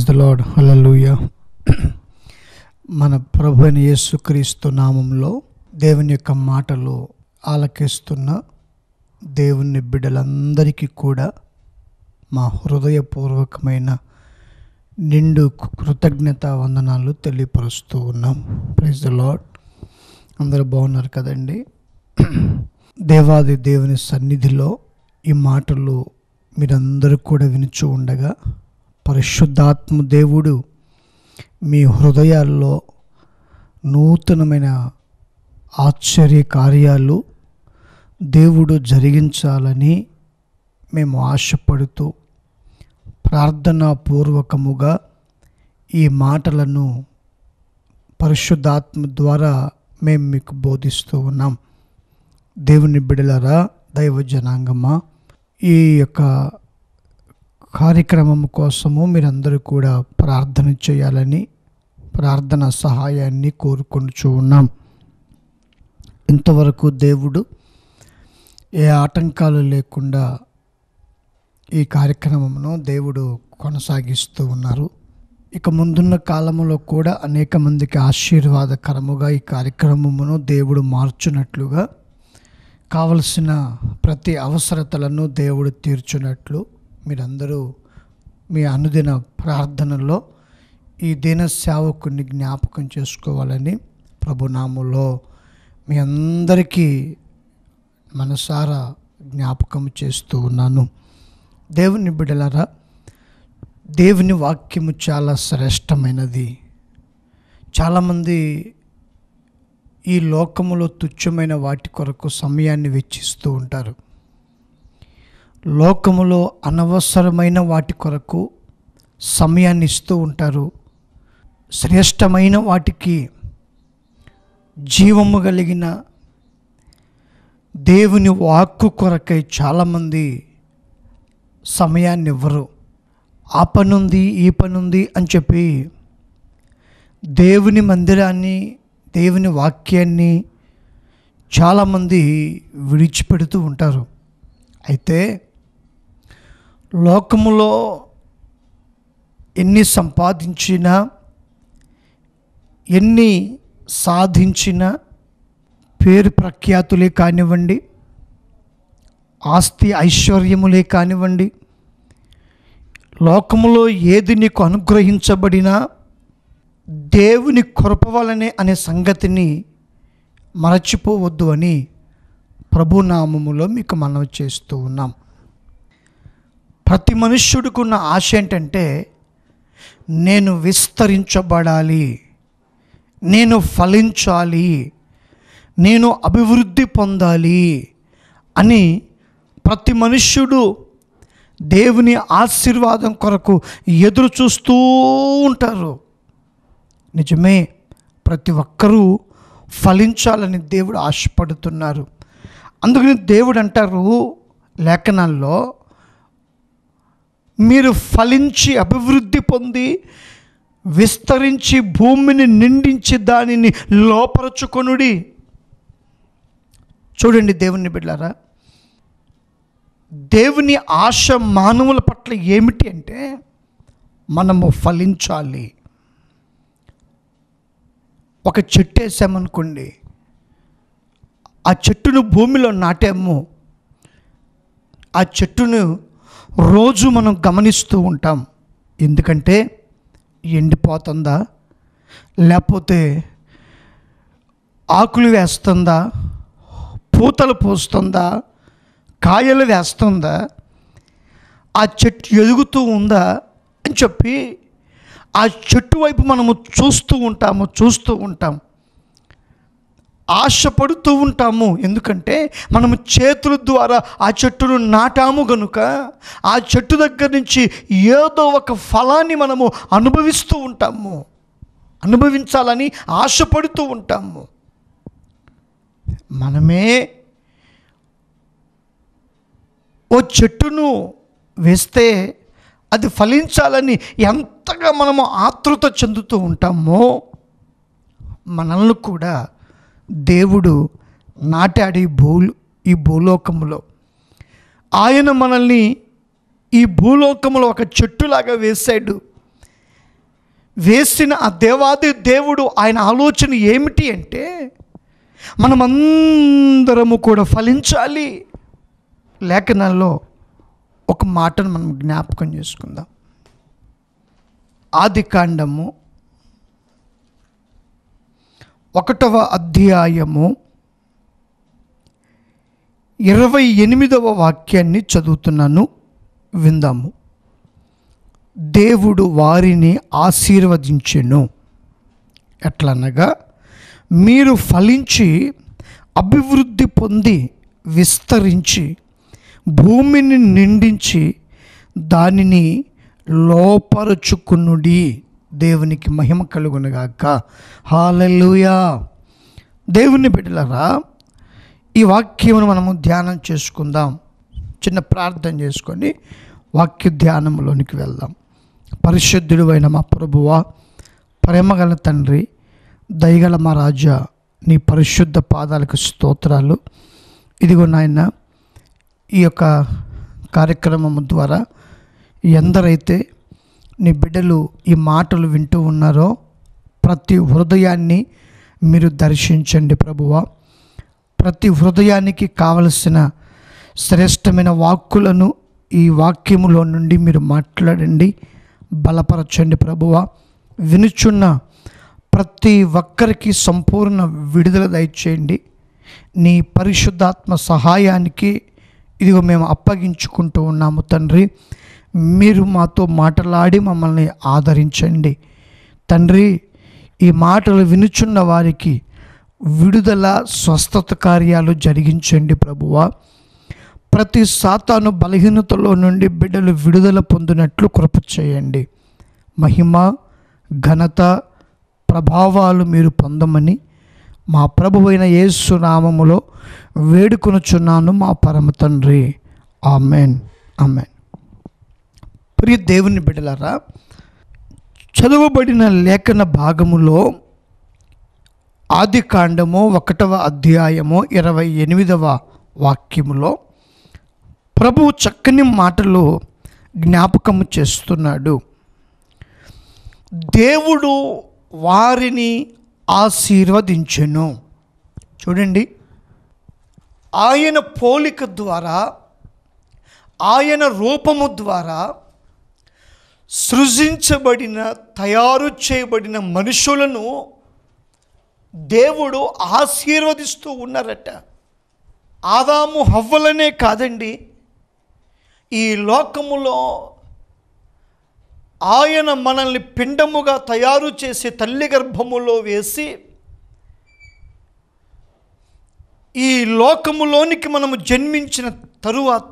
the lord హల్లెలూయా మన ప్రభు అయిన యేసుక్రీస్తు నామంలో దేవుని యొక్క మాటలు ఆలకిస్తున్న దేవుని బిడ్డలందరికీ కూడా మా హృదయపూర్వకమైన నిండు కృతజ్ఞత వందనాలు తెలియపరుస్తూ ఉన్నాం ప్రైజ్ ద లాడ్ అందరూ బాగున్నారు కదండి దేవాది దేవుని సన్నిధిలో ఈ మాటలు మీరందరూ కూడా వినుచూ ఉండగా పరిశుద్ధాత్మ దేవుడు మీ హృదయాల్లో నూతనమైన ఆశ్చర్య కార్యాలు దేవుడు జరిగించాలని మేము ఆశపడుతూ ప్రార్థనాపూర్వకముగా ఈ మాటలను పరిశుద్ధాత్మ ద్వారా మేము మీకు బోధిస్తూ ఉన్నాం దేవుని బిడలరా దైవ జనాంగమా ఈ యొక్క కార్యక్రమం కోసము మీరందరూ కూడా ప్రార్థన చేయాలని ప్రార్థన సహాయాన్ని కోరుకొనుచూ ఉన్నాం ఇంతవరకు దేవుడు ఏ ఆటంకాలు లేకుండా ఈ కార్యక్రమమును దేవుడు కొనసాగిస్తూ ఉన్నారు ఇక ముందున్న కాలంలో కూడా అనేక మందికి ఆశీర్వాదకరముగా ఈ కార్యక్రమమును దేవుడు మార్చునట్లుగా కావలసిన ప్రతి అవసరతలను దేవుడు తీర్చునట్లు మీరందరూ మీ అనుదిన ప్రార్థనలో ఈ దీన సేవకుని జ్ఞాపకం చేసుకోవాలని ప్రభునాములో మీ అందరికీ మనసారా జ్ఞాపకం చేస్తూ ఉన్నాను దేవుని బిడలరా దేవుని వాక్యము చాలా శ్రేష్టమైనది చాలామంది ఈ లోకములో తుచ్చమైన వాటి కొరకు సమయాన్ని వెచ్చిస్తూ ఉంటారు లోకములో అనవసరమైన వాటి కొరకు సమయాన్ని ఇస్తూ ఉంటారు శ్రేష్టమైన వాటికి జీవము కలిగిన దేవుని వాక్కు కొరకై చాలామంది సమయాన్ని ఇవ్వరు ఆ పనుంది ఈ పనుంది అని చెప్పి దేవుని మందిరాన్ని దేవుని వాక్యాన్ని చాలామంది విడిచిపెడుతూ ఉంటారు అయితే లోకములో ఎన్ని సంపాదించినా ఎన్ని సాధించినా పేరు ప్రఖ్యాతులే కానివ్వండి ఆస్తి ఐశ్వర్యములే కానివ్వండి లోకములో ఏది నీకు అనుగ్రహించబడినా దేవుని కృప వలనే అనే సంగతిని మరచిపోవద్దు అని ప్రభునామములో మీకు మనవి చేస్తూ ఉన్నాం ప్రతి మనుష్యుడికి ఉన్న ఆశ ఏంటంటే నేను విస్తరించబడాలి నేను ఫలించాలి నేను అభివృద్ధి పొందాలి అని ప్రతి మనుష్యుడు దేవుని ఆశీర్వాదం కొరకు ఎదురు చూస్తూ ఉంటారు నిజమే ప్రతి ఒక్కరూ ఫలించాలని దేవుడు ఆశపడుతున్నారు అందుకని దేవుడు అంటారు లేఖనాల్లో మీరు ఫలించి అభివృద్ధి పొంది విస్తరించి భూమిని నిండించి దానిని లోపరచుకొనుడి చూడండి దేవుని బిడ్డారా దేవుని ఆశ మానవుల పట్ల ఏమిటి అంటే మనము ఫలించాలి ఒక చెట్టు వేసామనుకోండి ఆ చెట్టును భూమిలో నాటాము ఆ చెట్టును రోజు మనం గమనిస్తూ ఉంటాం ఎందుకంటే ఎండిపోతుందా లేకపోతే ఆకులు వేస్తుందా పూతలు పోస్తుందా కాయలు వేస్తుందా ఆ చెట్టు ఎదుగుతూ ఉందా అని చెప్పి ఆ చెట్టు వైపు మనము చూస్తూ ఉంటాము చూస్తూ ఉంటాం ఆశపడుతూ ఉంటాము ఎందుకంటే మనము చేతుల ద్వారా ఆ చెట్టును నాటాము గనుక ఆ చెట్టు దగ్గర నుంచి ఏదో ఒక ఫలాన్ని మనము అనుభవిస్తూ ఉంటాము అనుభవించాలని ఆశపడుతూ ఉంటాము మనమే ఓ చెట్టును వేస్తే అది ఫలించాలని ఎంతగా మనము ఆతృత చెందుతూ ఉంటామో మనల్ని కూడా దేవుడు నాటాడు ఈ భూ ఈ భూలోకములో ఆయన మనల్ని ఈ భూలోకములో ఒక చెట్టులాగా వేశాడు వేసిన ఆ దేవాది దేవుడు ఆయన ఆలోచన ఏమిటి అంటే మనమందరము కూడా ఫలించాలి లేఖనాల్లో ఒక మాటను మనం జ్ఞాపకం చేసుకుందాం ఆది కాండము ఒకటవ అధ్యాయము ఇరవై ఎనిమిదవ వాక్యాన్ని చదువుతున్నాను విందాము దేవుడు వారిని ఆశీర్వదించెను ఎట్లనగా మీరు ఫలించి అభివృద్ధి పొంది విస్తరించి భూమిని నిండించి దానిని లోపరుచుకునుడి దేవునికి మహిమ కలుగునుగాక హాలెలుయా దేవుని బిడ్డలరా ఈ వాక్యమును మనము ధ్యానం చేసుకుందాం చిన్న ప్రార్థన చేసుకొని వాక్య ధ్యానంలోనికి వెళ్దాం పరిశుద్ధుడు అయిన మా ప్రభువా ప్రేమగల తండ్రి దయగల మా రాజా నీ పరిశుద్ధ పాదాలకు స్తోత్రాలు ఇదిగో నాయన ఈ యొక్క కార్యక్రమం ద్వారా ఎందరైతే నీ బిడ్డలు ఈ మాటలు వింటూ ఉన్నారో ప్రతి హృదయాన్ని మీరు దర్శించండి ప్రభువా ప్రతి హృదయానికి కావలసిన శ్రేష్టమైన వాక్కులను ఈ వాక్యములో నుండి మీరు మాట్లాడండి బలపరచండి ప్రభువా వినుచున్న ప్రతి ఒక్కరికి సంపూర్ణ విడుదల దయచేయండి నీ పరిశుద్ధాత్మ సహాయానికి ఇదిగో మేము అప్పగించుకుంటూ ఉన్నాము తండ్రి మీరు మాతో మాట్లాడి మమ్మల్ని ఆదరించండి తండ్రి ఈ మాటలు వినుచున్న వారికి విడుదల స్వస్థత కార్యాలు జరిగించండి ప్రభువా ప్రతి సాతాను బలహీనతలో నుండి బిడ్డలు విడుదల పొందినట్లు కృప చేయండి మహిమ ఘనత ప్రభావాలు మీరు పొందమని మా ప్రభువైన యేసు నామములో వేడుకొనుచున్నాను మా పరమ తండ్రి ఆమెన్ ఆమెన్ ప్రియ దేవుని బిడ్డలారా చదువబడిన లేఖన భాగములో ఆది కాండము ఒకటవ అధ్యాయము ఇరవై ఎనిమిదవ వాక్యములో ప్రభువు చక్కని మాటలు జ్ఞాపకము చేస్తున్నాడు దేవుడు వారిని ఆశీర్వదించెను చూడండి ఆయన పోలిక ద్వారా ఆయన రూపము ద్వారా సృజించబడిన తయారు చేయబడిన మనుషులను దేవుడు ఆశీర్వదిస్తూ ఉన్నారట ఆదాము హవ్వలనే కాదండి ఈ లోకములో ఆయన మనల్ని పిండముగా తయారు చేసి తల్లి గర్భములో వేసి ఈ లోకములోనికి మనము జన్మించిన తరువాత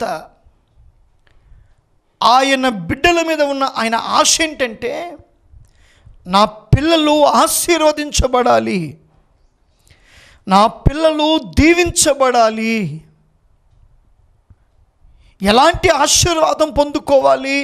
ఆయన బిడ్డల మీద ఉన్న ఆయన ఆశ ఏంటంటే నా పిల్లలు ఆశీర్వదించబడాలి నా పిల్లలు దీవించబడాలి ఎలాంటి ఆశీర్వాదం పొందుకోవాలి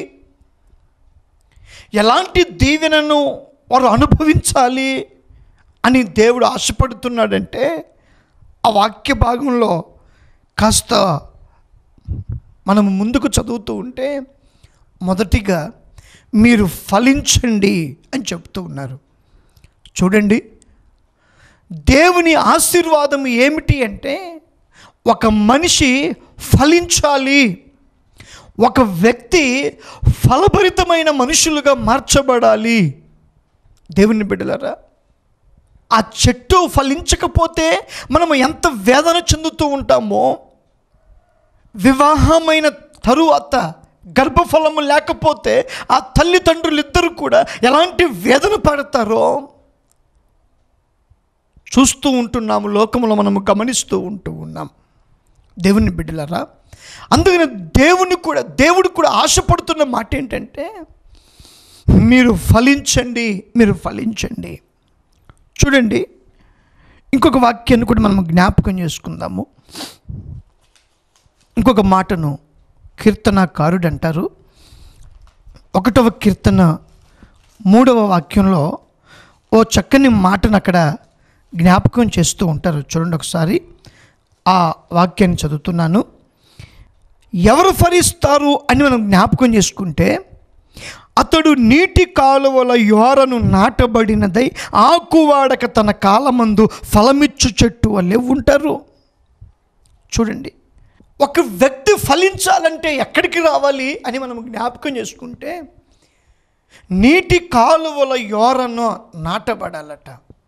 ఎలాంటి దీవెనను వారు అనుభవించాలి అని దేవుడు ఆశపడుతున్నాడంటే ఆ వాక్య భాగంలో కాస్త మనం ముందుకు చదువుతూ ఉంటే మొదటిగా మీరు ఫలించండి అని చెప్తూ ఉన్నారు చూడండి దేవుని ఆశీర్వాదం ఏమిటి అంటే ఒక మనిషి ఫలించాలి ఒక వ్యక్తి ఫలభరితమైన మనుషులుగా మార్చబడాలి దేవుని బిడ్డలారా ఆ చెట్టు ఫలించకపోతే మనం ఎంత వేదన చెందుతూ ఉంటామో వివాహమైన తరువాత గర్భఫలము లేకపోతే ఆ తల్లిదండ్రులు ఇద్దరు కూడా ఎలాంటి వేదన పడతారో చూస్తూ ఉంటున్నాము లోకంలో మనము గమనిస్తూ ఉంటూ ఉన్నాం దేవుని బిడ్డలారా అందుకని దేవుని కూడా దేవుడు కూడా ఆశపడుతున్న మాట ఏంటంటే మీరు ఫలించండి మీరు ఫలించండి చూడండి ఇంకొక వాక్యాన్ని కూడా మనం జ్ఞాపకం చేసుకుందాము ఇంకొక మాటను కీర్తనకారుడు అంటారు ఒకటవ కీర్తన మూడవ వాక్యంలో ఓ చక్కని మాటను అక్కడ జ్ఞాపకం చేస్తూ ఉంటారు చూడండి ఒకసారి ఆ వాక్యాన్ని చదువుతున్నాను ఎవరు ఫలిస్తారు అని మనం జ్ఞాపకం చేసుకుంటే అతడు నీటి కాలువల యోరను నాటబడినదై ఆకువాడక తన కాలమందు ఫలమిచ్చు చెట్టు వల్లే ఉంటారు చూడండి ఒక వ్యక్తి ఫలించాలంటే ఎక్కడికి రావాలి అని మనం జ్ఞాపకం చేసుకుంటే నీటి కాలువల యోరను నాటబడాలట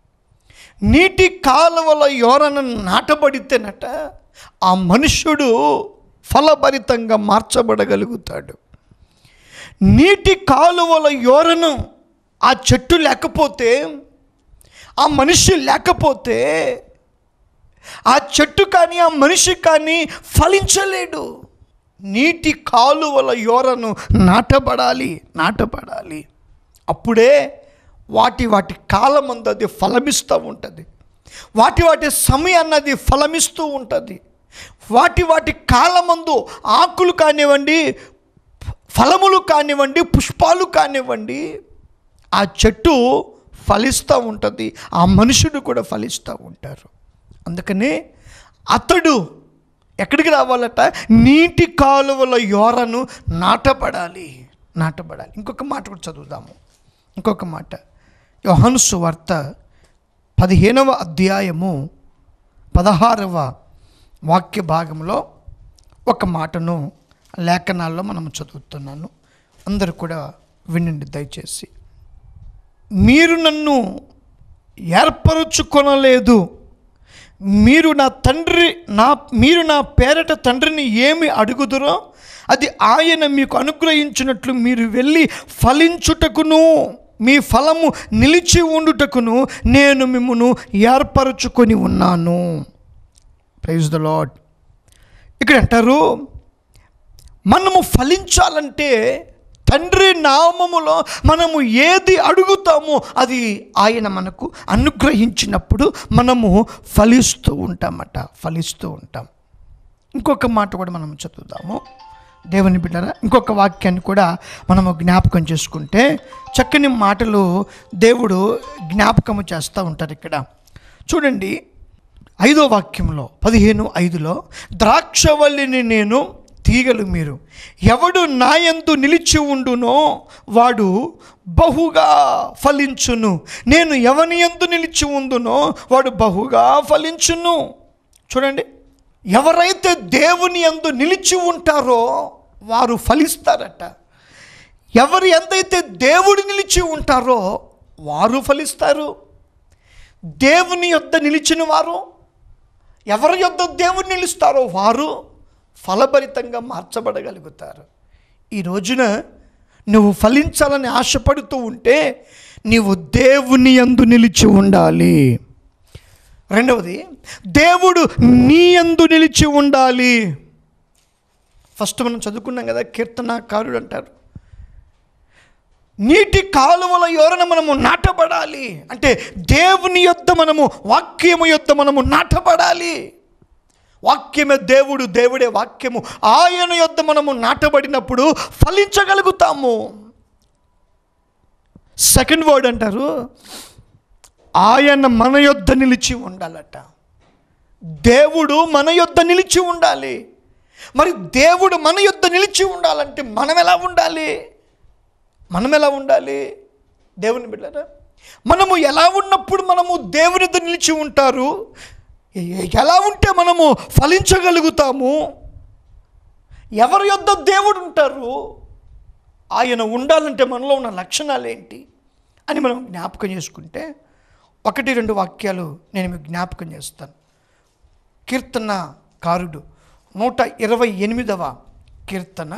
నీటి కాలువల యోరను నాటబడితేనట ఆ మనుష్యుడు ఫలభరితంగా మార్చబడగలుగుతాడు నీటి కాలువల యోరను ఆ చెట్టు లేకపోతే ఆ మనిషి లేకపోతే ఆ చెట్టు కానీ ఆ మనిషి కానీ ఫలించలేడు నీటి కాలువల యోరను నాటబడాలి నాటబడాలి అప్పుడే వాటి వాటి కాలమందు అది ఫలమిస్తూ ఉంటుంది వాటి వాటి సమయాన్ని అది ఫలమిస్తూ ఉంటుంది వాటి వాటి కాలమందు ఆకులు కానివ్వండి ఫలములు కానివ్వండి పుష్పాలు కానివ్వండి ఆ చెట్టు ఫలిస్తూ ఉంటుంది ఆ మనుషుడు కూడా ఫలిస్తూ ఉంటారు అందుకనే అతడు ఎక్కడికి రావాలట నీటి కాలువల యోరను నాటపడాలి నాటపడాలి ఇంకొక మాట కూడా చదువుదాము ఇంకొక మాట యోహాను సువార్త పదిహేనవ అధ్యాయము పదహారవ వాక్య భాగంలో ఒక మాటను లేఖనాల్లో మనం చదువుతున్నాను అందరూ కూడా వినండి దయచేసి మీరు నన్ను ఏర్పరచుకొనలేదు మీరు నా తండ్రి నా మీరు నా పేరట తండ్రిని ఏమి అడుగుదురో అది ఆయన మీకు అనుగ్రహించినట్లు మీరు వెళ్ళి ఫలించుటకును మీ ఫలము నిలిచి ఉండుటకును నేను మిమ్మను ఏర్పరచుకొని ఉన్నాను ప్రైజ్ ద లాడ్ ఇక్కడ అంటారు మనము ఫలించాలంటే తండ్రి నామములో మనము ఏది అడుగుతామో అది ఆయన మనకు అనుగ్రహించినప్పుడు మనము ఫలిస్తూ ఉంటామట ఫలిస్తూ ఉంటాం ఇంకొక మాట కూడా మనం చదువుదాము దేవుని బిడ్డరా ఇంకొక వాక్యాన్ని కూడా మనము జ్ఞాపకం చేసుకుంటే చక్కని మాటలు దేవుడు జ్ఞాపకము చేస్తూ ఉంటారు ఇక్కడ చూడండి ఐదో వాక్యంలో పదిహేను ఐదులో ద్రాక్షవల్లిని నేను తీగలు మీరు ఎవడు నాయందు నిలిచి ఉండునో వాడు బహుగా ఫలించును నేను ఎవని ఎందు నిలిచి ఉందునో వాడు బహుగా ఫలించును చూడండి ఎవరైతే దేవుని ఎందు నిలిచి ఉంటారో వారు ఫలిస్తారట ఎవరు ఎంతైతే దేవుడు నిలిచి ఉంటారో వారు ఫలిస్తారు దేవుని యొద్ద నిలిచిన వారు ఎవరి యొద్ద దేవుడు నిలుస్తారో వారు ఫలభరితంగా మార్చబడగలుగుతారు ఈ రోజున నువ్వు ఫలించాలని ఆశపడుతూ ఉంటే నీవు దేవుని యందు నిలిచి ఉండాలి రెండవది దేవుడు నీ యందు నిలిచి ఉండాలి ఫస్ట్ మనం చదువుకున్నాం కదా కీర్తనాకారుడు అంటారు నీటి కాలువల యోరన మనము నాటబడాలి అంటే దేవుని యొద్ద మనము వాక్యము యొద్ద మనము నాటబడాలి వాక్యమే దేవుడు దేవుడే వాక్యము ఆయన యొద్ద మనము నాటబడినప్పుడు ఫలించగలుగుతాము సెకండ్ వర్డ్ అంటారు ఆయన మన యొద్ద నిలిచి ఉండాలట దేవుడు మన యొద్ద నిలిచి ఉండాలి మరి దేవుడు మన యొద్ద నిలిచి ఉండాలంటే మనం ఎలా ఉండాలి మనం ఎలా ఉండాలి దేవుని బిడ్డరా మనము ఎలా ఉన్నప్పుడు మనము దేవుని యొద్ద నిలిచి ఉంటారు ఎ- ఎలా ఉంటే మనము ఫలించగలుగుతాము ఎవరి యొద్ద దేవుడు ఉంటారు ఆయన ఉండాలంటే మనలో ఉన్న లక్షణాలు ఏంటి అని మనం జ్ఞాపకం చేసుకుంటే ఒకటి రెండు వాక్యాలు నేను మీకు జ్ఞాపకం చేస్తాను కీర్తన కారుడు నూట ఇరవై ఎనిమిదవ కీర్తన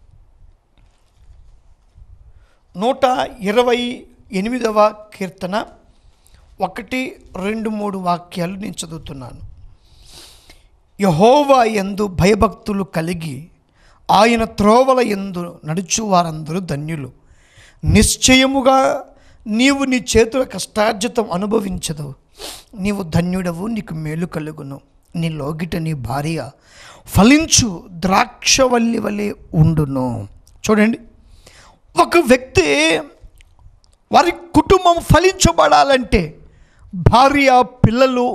నూట ఇరవై ఎనిమిదవ కీర్తన ఒకటి రెండు మూడు వాక్యాలు నేను చదువుతున్నాను యహోవా ఎందు భయభక్తులు కలిగి ఆయన త్రోవల ఎందు నడుచు వారందరూ ధన్యులు నిశ్చయముగా నీవు నీ చేతుల కష్టార్జితం అనుభవించదు నీవు ధన్యుడవు నీకు మేలు కలుగును నీ లోగిట నీ భార్య ఫలించు ద్రాక్షవల్లి వలె ఉండును చూడండి ఒక వ్యక్తి వారి కుటుంబం ఫలించబడాలంటే భార్య పిల్లలు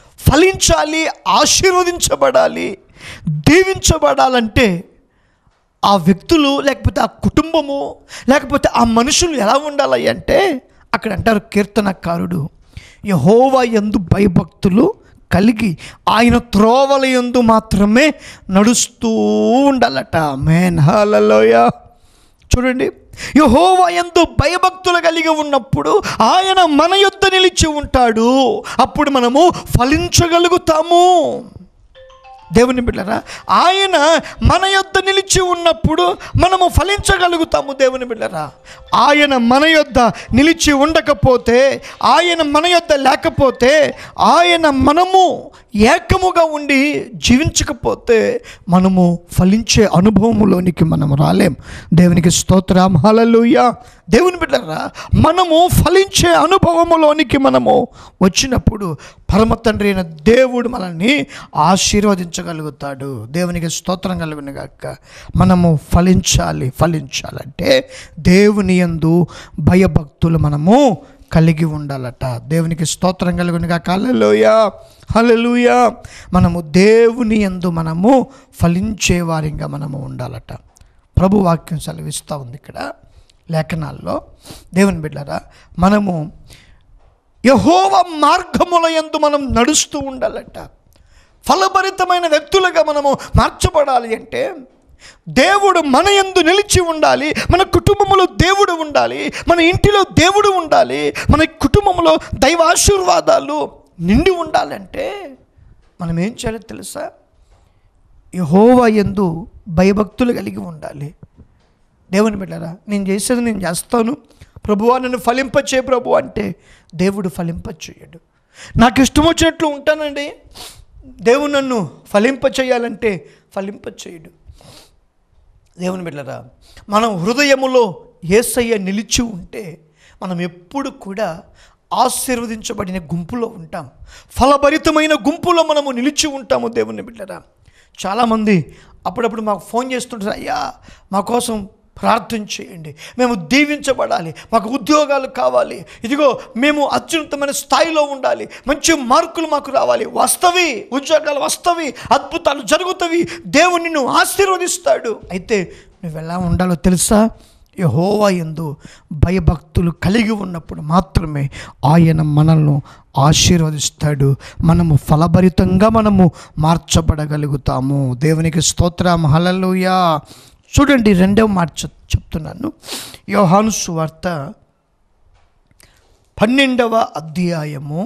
ఫలించాలి ఆశీర్వదించబడాలి దీవించబడాలంటే ఆ వ్యక్తులు లేకపోతే ఆ కుటుంబము లేకపోతే ఆ మనుషులు ఎలా ఉండాలి అంటే అక్కడ అంటారు కీర్తనకారుడు యహోవా ఎందు భయభక్తులు కలిగి ఆయన త్రోవల యందు మాత్రమే నడుస్తూ ఉండాలట మేన్ హలలోయ చూడండి యహోవా ఎందు భయభక్తులు కలిగి ఉన్నప్పుడు ఆయన మన యొద్ద నిలిచి ఉంటాడు అప్పుడు మనము ఫలించగలుగుతాము దేవుని బిడ్డరా ఆయన మన యొద్ద నిలిచి ఉన్నప్పుడు మనము ఫలించగలుగుతాము దేవుని బిడ్డరా ఆయన మన యొద్ద నిలిచి ఉండకపోతే ఆయన మన యొద్ద లేకపోతే ఆయన మనము ఏకముగా ఉండి జీవించకపోతే మనము ఫలించే అనుభవములోనికి మనం రాలేం దేవునికి స్తోత్రం హల్లెలూయా దేవుని బిడ్డరా మనము ఫలించే అనుభవములోనికి మనము వచ్చినప్పుడు పరమ తండ్రి అయిన దేవుడు మనల్ని ఆశీర్వదించగలుగుతాడు దేవునికి స్తోత్రం కలుగును గాక మనము ఫలించాలి ఫలించాలంటే దేవుని యందు భయభక్తులు మనము కలిగి ఉండాలట దేవునికి స్తోత్రం కలుగునుగా హల్లెలూయ హల్లెలూయ మనము దేవుని యందు మనము ఫలించే వారిగా మనము ఉండాలట ప్రభు వాక్యం సెలవిస్తూ ఉంది ఇక్కడ లేఖనాల్లో దేవుని బిడ్డరా మనము యహోవ మార్గముల యందు మనం నడుస్తూ ఉండాలట ఫలభరితమైన వ్యక్తులుగా మనము మార్చబడాలి అంటే దేవుడు మన యందు నిలిచి ఉండాలి మన కుటుంబంలో దేవుడు ఉండాలి మన ఇంటిలో దేవుడు ఉండాలి మన కుటుంబంలో దైవాశీర్వాదాలు నిండి ఉండాలంటే మనం ఏం చేయాలో తెలుసా యహోవా యందు భయభక్తులు కలిగి ఉండాలి దేవుని బిడ్డరా నేను చేసేది నేను చేస్తాను ప్రభువా నన్ను ఫలింపచే ప్రభు అంటే దేవుడు ఫలింపచేయడు నాకు ఇష్టం వచ్చినట్లు ఉంటానండి దేవుడు నన్ను ఫలింప చేయాలంటే ఫలింపచేయడు దేవుని బిడ్డరా మనం హృదయములో ఏసయ్య నిలిచి ఉంటే మనం ఎప్పుడు కూడా ఆశీర్వదించబడిన గుంపులో ఉంటాం ఫలభరితమైన గుంపులో మనము నిలిచి ఉంటాము దేవుని బిడ్డరా చాలామంది అప్పుడప్పుడు మాకు ఫోన్ చేస్తుంటారు అయ్యా మా కోసం ప్రార్థన చేయండి మేము దీవించబడాలి మాకు ఉద్యోగాలు కావాలి ఇదిగో మేము అత్యున్నతమైన స్థాయిలో ఉండాలి మంచి మార్కులు మాకు రావాలి వస్తవి ఉద్యోగాలు వస్తవి అద్భుతాలు జరుగుతవి దేవుడు నిన్ను ఆశీర్వదిస్తాడు అయితే నువ్వు ఎలా ఉండాలో తెలుసా యహోవా యందు భయభక్తులు కలిగి ఉన్నప్పుడు మాత్రమే ఆయన మనల్ని ఆశీర్వదిస్తాడు మనము ఫలభరితంగా మనము మార్చబడగలుగుతాము దేవునికి స్తోత్రం హలలుయా చూడండి రెండవ మాట చెప్- చెప్తున్నాను యోహాను సువార్త పన్నెండవ అధ్యాయము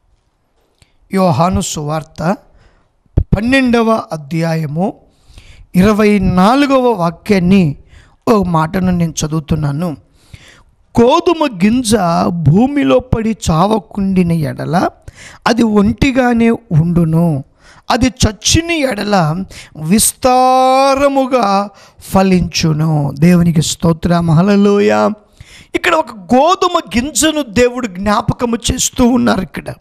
యోహాను సువార్త పన్నెండవ అధ్యాయము ఇరవై నాలుగవ వాక్యాన్ని ఒక మాటను నేను చదువుతున్నాను గోధుమ గింజ భూమిలో పడి చావకుండిన ఎడల అది ఒంటిగానే ఉండును అది చచ్చిన ఎడల విస్తారముగా ఫలించును దేవునికి స్తోత్ర మహలలోయ ఇక్కడ ఒక గోధుమ గింజను దేవుడు జ్ఞాపకము చేస్తూ ఉన్నారు ఇక్కడ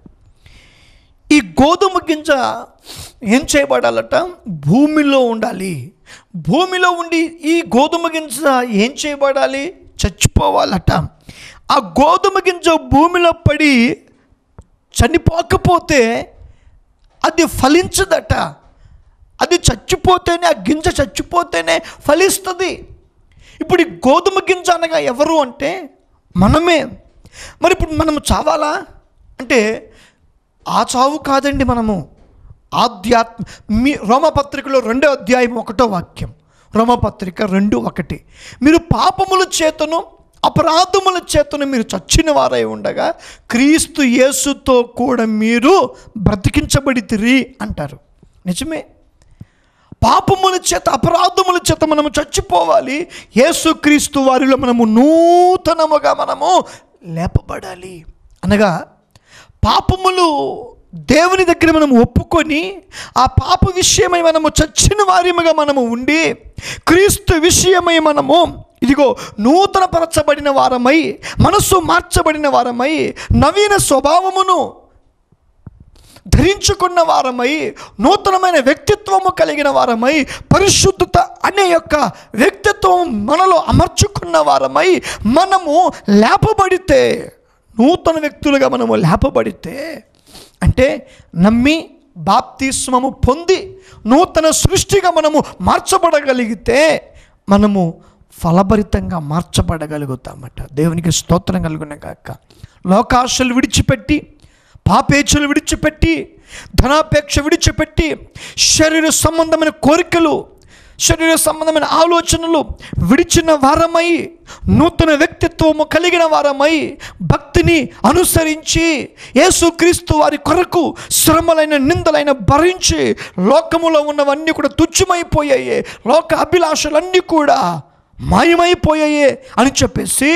ఈ గోధుమ గింజ ఏం చేయబడాలట భూమిలో ఉండాలి భూమిలో ఉండి ఈ గోధుమ గింజ ఏం చేయబడాలి చచ్చిపోవాలట ఆ గోధుమ గింజ భూమిలో పడి చనిపోకపోతే అది ఫలించదట అది చచ్చిపోతేనే ఆ గింజ చచ్చిపోతేనే ఫలిస్తుంది ఇప్పుడు ఈ గోధుమ గింజ అనగా ఎవరు అంటే మనమే మరి ఇప్పుడు మనము చావాలా అంటే ఆ చావు కాదండి మనము ఆధ్యాత్మ మీ రోమపత్రికలో రెండో అధ్యాయం ఒకటో వాక్యం రోమపత్రిక రెండు ఒకటి మీరు పాపముల చేతను అపరాధముల చేతను మీరు చచ్చిన వారై ఉండగా క్రీస్తు యేసుతో కూడా మీరు బ్రతికించబడితిరి అంటారు నిజమే పాపముల చేత అపరాధముల చేత మనము చచ్చిపోవాలి యేసుక్రీస్తు వారిలో మనము నూతనముగా మనము లేపబడాలి అనగా పాపములు దేవుని దగ్గర మనం ఒప్పుకొని ఆ పాప విషయమై మనము చచ్చిన వారిముగా మనము ఉండి క్రీస్తు విషయమై మనము ఇదిగో నూతన పరచబడిన వారమై మనస్సు మార్చబడిన వారమై నవీన స్వభావమును ధరించుకున్న వారమై నూతనమైన వ్యక్తిత్వము కలిగిన వారమై పరిశుద్ధత అనే యొక్క వ్యక్తిత్వం మనలో అమర్చుకున్న వారమై మనము లేపబడితే నూతన వ్యక్తులుగా మనము లేపబడితే అంటే నమ్మి బాప్తిస్మము పొంది నూతన సృష్టిగా మనము మార్చబడగలిగితే మనము ఫలభరితంగా మార్చబడగలుగుతామట దేవునికి స్తోత్రం కలుగున కాక లోకాశలు విడిచిపెట్టి పాపేచ్ఛలు విడిచిపెట్టి ధనాపేక్ష విడిచిపెట్టి శరీర సంబంధమైన కోరికలు శరీర సంబంధమైన ఆలోచనలు విడిచిన వారమై నూతన వ్యక్తిత్వము కలిగిన వారమై భక్తిని అనుసరించి యేసుక్రీస్తు వారి కొరకు శ్రమలైన నిందలైన భరించి లోకములో ఉన్నవన్నీ కూడా తుచ్చమైపోయాయి లోక అభిలాషలన్నీ కూడా మాయమైపోయాయి అని చెప్పేసి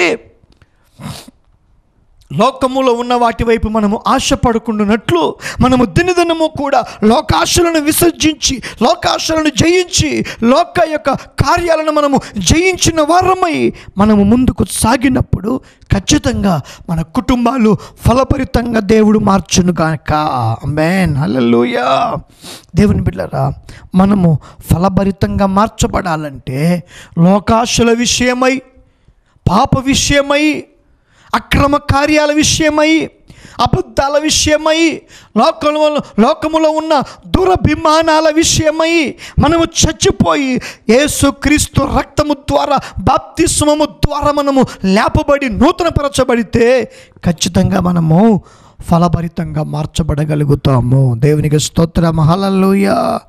లోకములో ఉన్న వాటి వైపు మనము ఆశపడుకుంటున్నట్లు మనము దినదినము కూడా లోకాశలను విసర్జించి లోకాశలను జయించి లోక యొక్క కార్యాలను మనము జయించిన వారమై మనము ముందుకు సాగినప్పుడు ఖచ్చితంగా మన కుటుంబాలు ఫలభరితంగా దేవుడు మార్చును గాక అమ్మేన్ హల్లెలూయా దేవుని బిడ్డరా మనము ఫలభరితంగా మార్చబడాలంటే లోకాశల విషయమై పాప విషయమై అక్రమ కార్యాల విషయమై అబద్ధాల విషయమై లోకములో లోకములో ఉన్న దురభిమానాల విషయమై మనము చచ్చిపోయి యేసుక్రీస్తు రక్తము ద్వారా బాప్తిస్మము ద్వారా మనము లేపబడి నూతనపరచబడితే ఖచ్చితంగా మనము ఫలభరితంగా మార్చబడగలుగుతాము దేవునికి స్తోత్ర మహలలోయ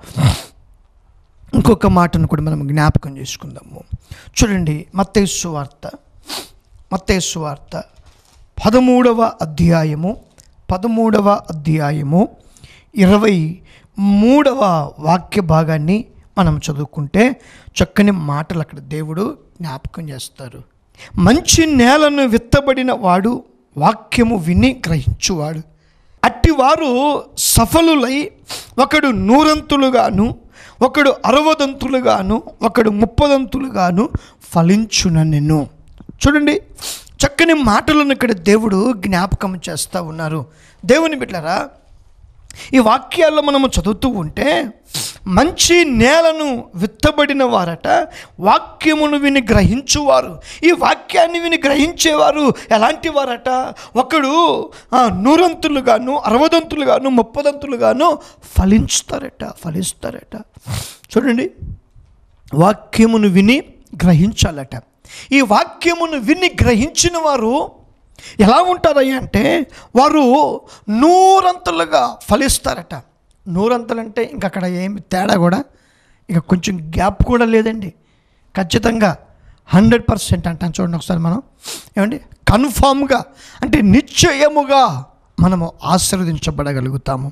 ఇంకొక మాటను కూడా మనం జ్ఞాపకం చేసుకుందాము చూడండి మత్తేసు వార్త మత్తేసు వార్త పదమూడవ అధ్యాయము పదమూడవ అధ్యాయము ఇరవై మూడవ వాక్య భాగాన్ని మనం చదువుకుంటే చక్కని మాటలు అక్కడ దేవుడు జ్ఞాపకం చేస్తారు మంచి నేలను విత్తబడిన వాడు వాక్యము విని గ్రహించువాడు అట్టివారు సఫలులై ఒకడు నూరంతులుగాను ఒకడు అరవదంతులుగాను ఒకడు ముప్పదంతులుగాను ఫలించుననెను చూడండి చక్కని మాటలను ఇక్కడ దేవుడు జ్ఞాపకం చేస్తూ ఉన్నారు దేవుని బిడ్డరా ఈ వాక్యాల్లో మనము చదువుతూ ఉంటే మంచి నేలను విత్తబడిన వారట వాక్యమును విని గ్రహించువారు ఈ వాక్యాన్ని విని గ్రహించేవారు ఎలాంటి వారట ఒకడు ఆ, నూరంతులుగాను అరవదంతులుగాను ముప్పదంతులుగాను ఫలించుతారట ఫలిస్తారట చూడండి వాక్యమును విని గ్రహించాలట ఈ వాక్యమును విని గ్రహించిన వారు ఎలా ఉంటారయ్యా అంటే వారు నూరంతలుగా ఫలిస్తారట నూరంతలంటే ఇంక అక్కడ ఏమి తేడా కూడా ఇక కొంచెం గ్యాప్ కూడా లేదండి ఖచ్చితంగా హండ్రెడ్ పర్సెంట్ అంటాను చూడండి ఒకసారి మనం ఏమండి కన్ఫామ్గా అంటే నిశ్చయముగా మనము ఆశీర్వదించబడగలుగుతాము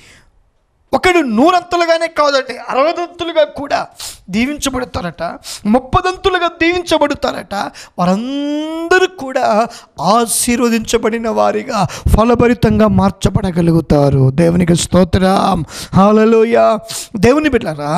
ఒకడు నూరంతులుగానే కాదండి అరవదంతులుగా కూడా దీవించబడతారట ముప్పదంతులుగా దీవించబడతారట వారందరూ కూడా ఆశీర్వదించబడిన వారిగా ఫలభరితంగా మార్చబడగలుగుతారు దేవునికి స్తోత్రం హాలలోయ దేవుని బిడ్డారా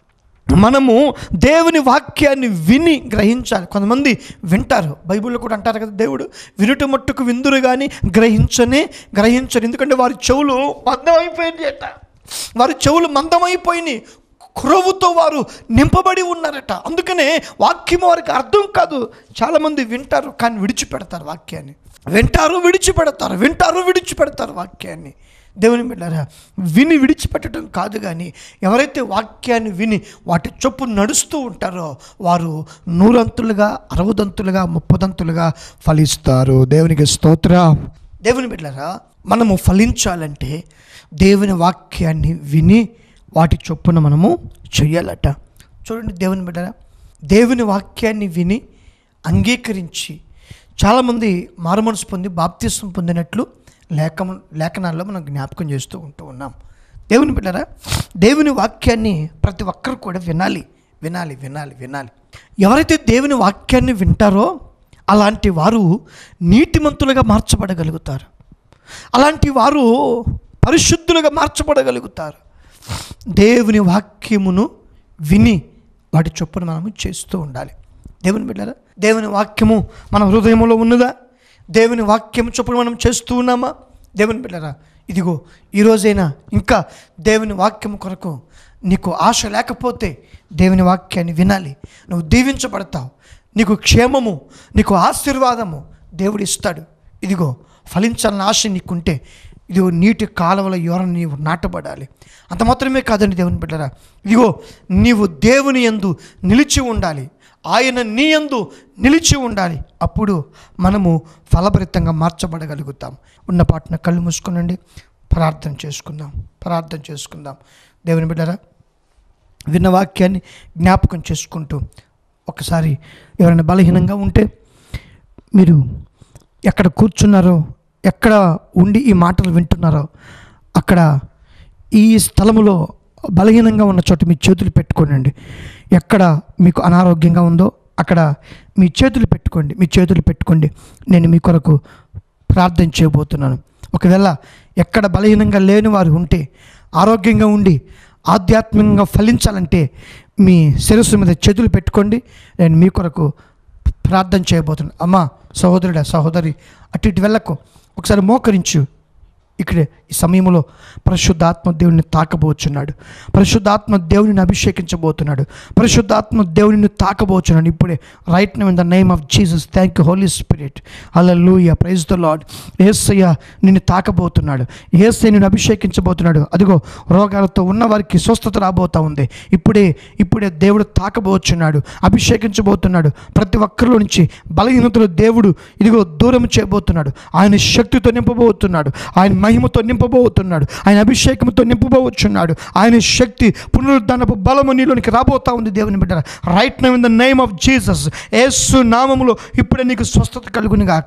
మనము దేవుని వాక్యాన్ని విని గ్రహించాలి కొంతమంది వింటారు బైబిల్లో కూడా అంటారు కదా దేవుడు వినుట మట్టుకు విందురు కానీ గ్రహించనే గ్రహించరు ఎందుకంటే వారి చెవులు మందమైపోయింది అట వారి చెవులు మందమైపోయినాయి క్రొవ్వుతో వారు నింపబడి ఉన్నారట అందుకనే వాక్యం వారికి అర్థం కాదు చాలామంది వింటారు కానీ విడిచిపెడతారు వాక్యాన్ని వింటారు విడిచిపెడతారు వింటారు విడిచిపెడతారు వాక్యాన్ని దేవుని బిడ్డారా విని విడిచిపెట్టడం కాదు కానీ ఎవరైతే వాక్యాన్ని విని వాటి చొప్పు నడుస్తూ ఉంటారో వారు నూరంతులుగా అరవదంతులుగా ముప్పదంతులుగా ఫలిస్తారు దేవునికి స్తోత్ర దేవుని బిడ్డారా మనము ఫలించాలంటే దేవుని వాక్యాన్ని విని వాటి చొప్పున మనము చెయ్యాలట చూడండి దేవుని బిడ్డరా దేవుని వాక్యాన్ని విని అంగీకరించి చాలామంది మారుమనసు పొంది బాప్తిసం పొందినట్లు లేఖ లేఖనాల్లో మనం జ్ఞాపకం చేస్తూ ఉంటూ ఉన్నాం దేవుని బిడ్డరా దేవుని వాక్యాన్ని ప్రతి ఒక్కరు కూడా వినాలి వినాలి వినాలి వినాలి ఎవరైతే దేవుని వాక్యాన్ని వింటారో అలాంటి వారు నీతిమంతులుగా మార్చబడగలుగుతారు అలాంటి వారు పరిశుద్ధులుగా మార్చబడగలుగుతారు దేవుని వాక్యమును విని వాటి చొప్పున మనము చేస్తూ ఉండాలి దేవుని బిడ్డారా దేవుని వాక్యము మన హృదయంలో ఉన్నదా దేవుని వాక్యము చొప్పున మనం చేస్తూ ఉన్నామా దేవుని బిడ్డారా ఇదిగో ఈరోజైనా ఇంకా దేవుని వాక్యము కొరకు నీకు ఆశ లేకపోతే దేవుని వాక్యాన్ని వినాలి నువ్వు దీవించబడతావు నీకు క్షేమము నీకు ఆశీర్వాదము దేవుడు ఇస్తాడు ఇదిగో ఫలించాలని ఆశ నీకుంటే ఇదిగో నీటి కాలువల యోర నీవు నాటబడాలి అంత మాత్రమే కాదండి దేవుని బిడ్డరా ఇదిగో నీవు దేవుని యందు నిలిచి ఉండాలి ఆయన నీ యందు నిలిచి ఉండాలి అప్పుడు మనము ఫలభరితంగా మార్చబడగలుగుతాం ఉన్న పాటన కళ్ళు మూసుకునండి ప్రార్థన చేసుకుందాం ప్రార్థన చేసుకుందాం దేవుని బిడ్డరా విన్న వాక్యాన్ని జ్ఞాపకం చేసుకుంటూ ఒకసారి ఎవరైనా బలహీనంగా ఉంటే మీరు ఎక్కడ కూర్చున్నారో ఎక్కడ ఉండి ఈ మాటలు వింటున్నారో అక్కడ ఈ స్థలములో బలహీనంగా ఉన్న చోట మీ చేతులు పెట్టుకోనండి ఎక్కడ మీకు అనారోగ్యంగా ఉందో అక్కడ మీ చేతులు పెట్టుకోండి మీ చేతులు పెట్టుకోండి నేను మీ కొరకు ప్రార్థన చేయబోతున్నాను ఒకవేళ ఎక్కడ బలహీనంగా లేని వారు ఉంటే ఆరోగ్యంగా ఉండి ఆధ్యాత్మికంగా ఫలించాలంటే మీ శిరస్సు మీద చేతులు పెట్టుకోండి నేను మీ కొరకు ప్రార్థన చేయబోతున్నాను అమ్మా సహోదరుడా సహోదరి అటు ఇటు వెళ్ళకు ఒకసారి మోకరించు ఇక్కడే ఈ సమయంలో పరిశుద్ధాత్మ దేవుడిని తాకబోచున్నాడు పరిశుద్ధాత్మ దేవునిని అభిషేకించబోతున్నాడు పరిశుద్ధాత్మ దేవునిని తాకబోచున్నాడు ఇప్పుడే right now in the name of Jesus thank you Holy Spirit alleluia praise the Lord Yesayya నిన్ను తాకబోతున్నాడు ఏసయ్య నిన్ను అభిషేకించబోతున్నాడు అదిగో రోగాలతో ఉన్న వారికి స్వస్థత రాబోతా ఉంది ఇప్పుడే ఇప్పుడే దేవుడు తాకబోచున్నాడు అభిషేకించబోతున్నాడు ప్రతి ఒక్కరిలో నుంచి బలహీనతలు దేవుడు ఇదిగో దూరం చేయబోతున్నాడు ఆయన శక్తితో నింపబోతున్నాడు ఆయన మహిమతో నింపబోతున్నాడు ఆయన అభిషేకంతో నింపబోచున్నాడు ఆయన శక్తి పునరుద్ధరణపు బలము నీలోనికి రాబోతా ఉంది దేవుని బిడ్డ right now in the name of Jesus Yesu నామములో ఇప్పుడే నీకు స్వస్థత కలుగును గాక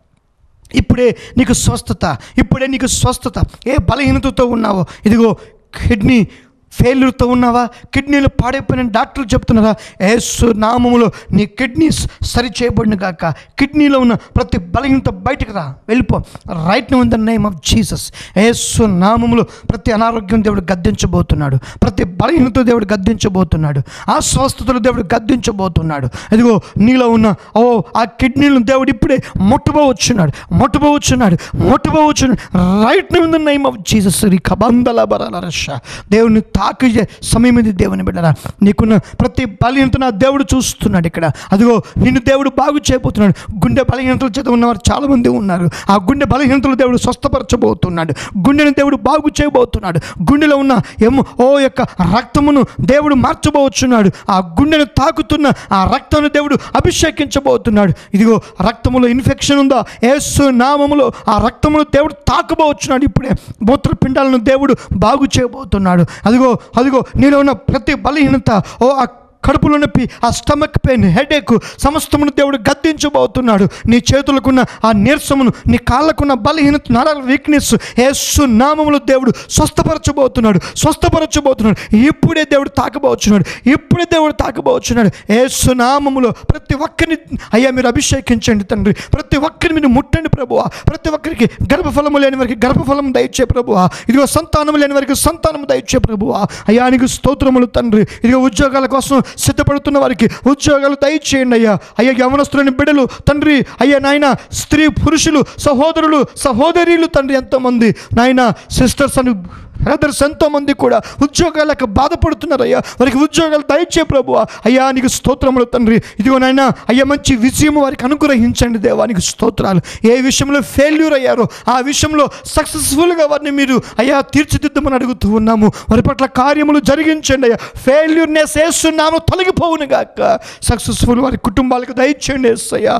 ఇప్పుడే నీకు స్వస్థత ఇప్పుడే నీకు స్వస్థత ఏ బలహీనతతో ఉన్నావో ఇదిగో కిడ్నీ ఫెయిల్యూర్తో ఉన్నావా కిడ్నీలు పాడైపోయిన డాక్టర్లు చెప్తున్నారా ఏసు నామములో నీ కిడ్నీస్ సరి చేయబడిన గాక కిడ్నీలో ఉన్న ప్రతి బలహీనత బయటకు రా వెళ్ళిపో right now in the name of Jesus Yesu నామములో ప్రతి అనారోగ్యం దేవుడు గద్దించబోతున్నాడు ప్రతి బలహీనత దేవుడు గద్దించబోతున్నాడు ఆ స్వస్థతలు దేవుడు గద్దించబోతున్నాడు ఇదిగో నీలో ఉన్న ఓ ఆ కిడ్నీలను దేవుడు ఇప్పుడే ముట్టబోవచ్చున్నాడు ముట్టబోవచ్చున్నాడు ముట్టబోవచ్చున్నాడు right now in the name of Jesus రీ కబందల బరాల రష దేవుని తాకి సమయం ఇది దేవుని బిడ్డరా నీకున్న ప్రతి బలహీనత నా దేవుడు చూస్తున్నాడు ఇక్కడ అదిగో నిన్ను దేవుడు బాగు చేయబోతున్నాడు గుండె బలహీనతల చేత ఉన్నవారు చాలామంది ఉన్నారు ఆ గుండె బలహీనతలు దేవుడు స్వస్థపరచబోతున్నాడు గుండెని దేవుడు బాగు చేయబోతున్నాడు గుండెలో ఉన్న ఎము ఓ యొక్క రక్తమును దేవుడు మార్చబోచున్నాడు ఆ గుండెను తాకుతున్న ఆ రక్తాన్ని దేవుడు అభిషేకించబోతున్నాడు ఇదిగో రక్తములో ఇన్ఫెక్షన్ ఉందా ఏసు నామములో ఆ రక్తమును దేవుడు తాకబోచున్నాడు ఇప్పుడే మూత్రపిండాలను దేవుడు బాగు చేయబోతున్నాడు అదిగో అదిగో నీలో ఉన్న ప్రతి బలహీనత ఓ ఆ కడుపులో నొప్పి ఆ స్టమక్ పెయిన్ హెడేక్ సమస్తమును దేవుడు గద్దించబోతున్నాడు నీ చేతులకున్న ఆ నీరసమును నీ కాళ్ళకున్న బలహీనత నరాల వీక్నెస్ ఏసు నామములు దేవుడు స్వస్థపరచబోతున్నాడు స్వస్థపరచబోతున్నాడు ఇప్పుడే దేవుడు తాకబోచున్నాడు ఇప్పుడే దేవుడు తాకబోచున్నాడు ఏసు నామములో ప్రతి ఒక్కరిని అయ్యా మీరు అభిషేకించండి తండ్రి ప్రతి ఒక్కరిని మీరు ముట్టండి ప్రభువా ప్రతి ఒక్కరికి గర్భఫలము లేని వారికి గర్భఫలం దయచే ప్రభువా ఇదిగో సంతానం లేని వారికి సంతానం దయచే ప్రభువా అయ్యా నీకు స్తోత్రములు తండ్రి ఇదిగో ఉద్యోగాల కోసం సిద్ధపడుతున్న వారికి ఉద్యోగాలు దయచేయండి అయ్యా అయ్యా యవనస్తులని బిడ్డలు తండ్రి అయ్యా నాయన స్త్రీ పురుషులు సహోదరులు సహోదరీలు తండ్రి ఎంతోమంది నాయన సిస్టర్స్ అని బ్రదర్స్ ఎంతోమంది కూడా ఉద్యోగాలకు బాధపడుతున్నారయ్యా వారికి ఉద్యోగాలు దయచే ప్రభు అయ్యా నీకు స్తోత్రములు తండ్రి ఇదిగో నాయన అయ్యా మంచి విజయం వారికి అనుగ్రహించండి దేవానికి స్తోత్రాలు ఏ విషయంలో ఫెయిల్యూర్ అయ్యారో ఆ విషయంలో సక్సెస్ఫుల్గా వారిని మీరు అయ్యా తీర్చిదిద్దమని అడుగుతూ ఉన్నాము వారి పట్ల కార్యములు జరిగించండి అయ్యా ఫెయిల్యూర్నెస్ వేస్తున్నాము తొలగిపోవును గాక సక్సెస్ఫుల్ వారి కుటుంబాలకు దయచేయండి అయ్యా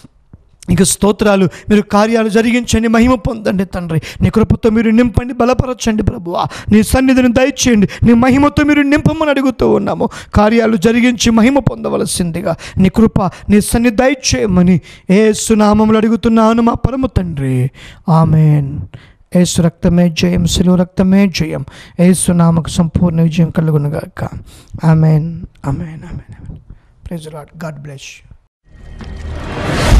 ఇక స్తోత్రాలు మీరు కార్యాలు జరిగించండి మహిమ పొందండి తండ్రి నీ కృపతో మీరు నింపండి బలపరచండి ప్రభువా నీ సన్నిధిని దయచేయండి నీ మహిమతో మీరు నింపమని అడుగుతూ ఉన్నాము కార్యాలు జరిగించి మహిమ పొందవలసిందిగా నీ కృప నీ సన్నిధి దయచేయమని ఏ సునామములు అడుగుతున్నాను మా పరమ తండ్రి ఆమెన్ ఏసు రక్తమే జయం శిలువ రక్తమే జయం ఏసు నామకు సంపూర్ణ విజయం కలుగునుగాక amen amen amen amen praise Lord God bless you